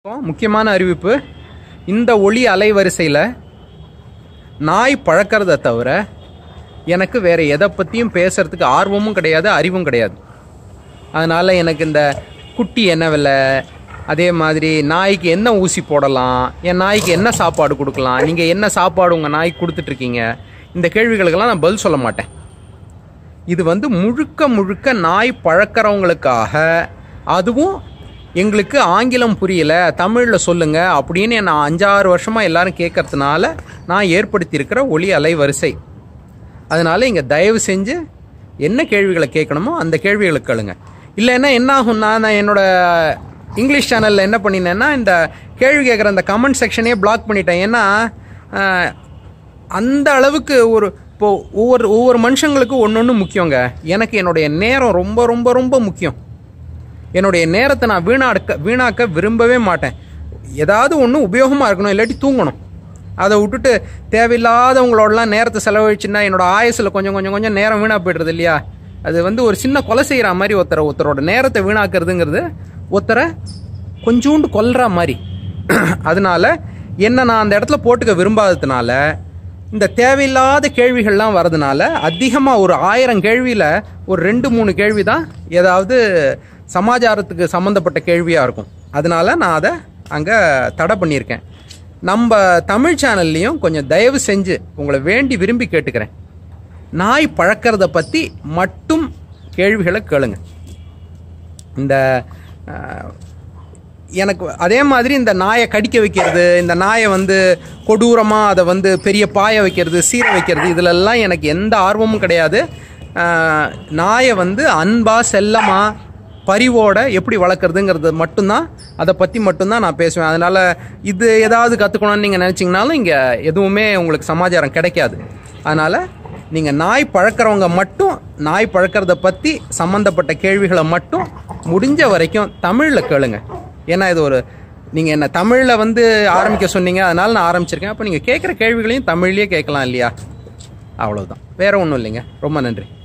முக்கியமான அறிவிப்பு இந்த ஒளி அலைவரிசையில் நாய் பழக்கிறத தவிர எனக்கு வேற எதை பற்றியும் பேசுறதுக்கு ஆர்வமும் கிடையாது அறிவும் கிடையாது அதனால் எனக்கு இந்த குட்டி என்ன விலை அதே மாதிரி நாய்க்கு என்ன ஊசி போடலாம் என் நாய்க்கு என்ன சாப்பாடு கொடுக்கலாம் நீங்கள் என்ன சாப்பாடு உங்கள் நாய்க்கு கொடுத்துட்ருக்கீங்க இந்த கேள்விகளுக்கெல்லாம் நான் பதில் சொல்ல மாட்டேன் இது வந்து முழுக்க முழுக்க நாய் பழக்கிறவங்களுக்காக அதுவும் எங்களுக்கு ஆங்கிலம் புரியல தமிழில் சொல்லுங்க அப்படின்னு நான் அஞ்சாறு வருஷமாக எல்லாரும் கேட்கறதுனால நான் ஏற்படுத்தியிருக்கிற ஒளி அலை வரிசை அதனால இங்கே தயவு செஞ்சு என்ன கேள்விகளை கேட்கணுமோ அந்த கேள்விகளுக்கு கேளுங்க இல்லைன்னா என்ன ஆகும்னா நான் என்னோட இங்கிலீஷ் சேனலில் என்ன பண்ணினேன்னா இந்த கேள்வி கேட்குற அந்த கமெண்ட் செக்ஷனே பிளாக் பண்ணிட்டேன் ஏன்னா ஆஹ், அந்த அளவுக்கு ஒரு இப்போ ஒவ்வொரு ஒவ்வொரு மனுஷங்களுக்கும் ஒன்று ஒன்று முக்கியங்க எனக்கு என்னுடைய நேரம் ரொம்ப ரொம்ப ரொம்ப முக்கியம் என்னுடைய நேரத்தை நான் வீணாக்க வீணாக்க விரும்பவே மாட்டேன் ஏதாவது ஒன்று உபயோகமாக இருக்கணும் இல்லாட்டி தூங்கணும் அதை விட்டுட்டு தேவையில்லாதவங்களோடலாம் நேரத்தை செலவழிச்சுன்னா என்னோட ஆயுசில் கொஞ்சம் கொஞ்சம் கொஞ்சம் நேரம் வீணாக போய்டுறது இல்லையா அது வந்து ஒரு சின்ன கொலை செய்கிற மாதிரி ஒருத்தரை ஒருத்தரோட நேரத்தை வீணாக்குறதுங்கிறது ஒருத்தரை கொஞ்சோண்டு கொல்ற மாதிரி அதனால என்ன நான் அந்த இடத்துல போட்டுக்க விரும்பாததுனால இந்த தேவையில்லாத கேள்விகள்லாம் வரதுனால அதிகமாக ஒரு ஆயிரம் கேள்வியில் ஒரு ரெண்டு மூணு கேள்வி தான் ஏதாவது சமாச்சாரத்துக்கு சம்மந்தப்பட்ட கேள்வியாக இருக்கும் அதனால நான் அதை அங்கே தடை பண்ணியிருக்கேன் நம்ம தமிழ் சேனல்லையும் கொஞ்சம் தயவு செஞ்சு உங்களை வேண்டி விரும்பி கேட்டுக்கிறேன் நாய் பழக்கிறத பற்றி மட்டும் கேள்விகளை கேளுங்க இந்த அஹ், எனக்கு அதே மாதிரி இந்த நாயை கடிக்க வைக்கிறது இந்த நாயை வந்து கொடூரமாக அதை வந்து பெரிய பாய வைக்கிறது சீர வைக்கிறது இதிலெல்லாம் எனக்கு எந்த ஆர்வமும் கிடையாது அஹ், நாயை வந்து அன்பா செல்லமா பரிவோட எப்படி வளர்க்குறதுங்கிறது மட்டும்தான் அதை பற்றி மட்டும்தான் நான் பேசுவேன் அதனால் இது ஏதாவது கற்றுக்கணும்னு நீங்கள் நினச்சிங்கனாலும் இங்கே எதுவுமே உங்களுக்கு சமாச்சாரம் கிடைக்காது அதனால் நீங்கள் நாய் பழக்கிறவங்க மட்டும் நாய் பழக்கிறத பற்றி சம்மந்தப்பட்ட கேள்விகளை மட்டும் முடிஞ்ச வரைக்கும் தமிழில் கேளுங்க ஏன்னா இது ஒரு நீங்கள் என்ன தமிழில் வந்து ஆரம்பிக்க சொன்னீங்க அதனால நான் ஆரம்பிச்சிருக்கேன் அப்போ நீங்கள் கேட்குற கேள்விகளையும் தமிழ்லேயே கேட்கலாம் இல்லையா அவ்வளவுதான் வேற ஒன்றும் இல்லைங்க ரொம்ப நன்றி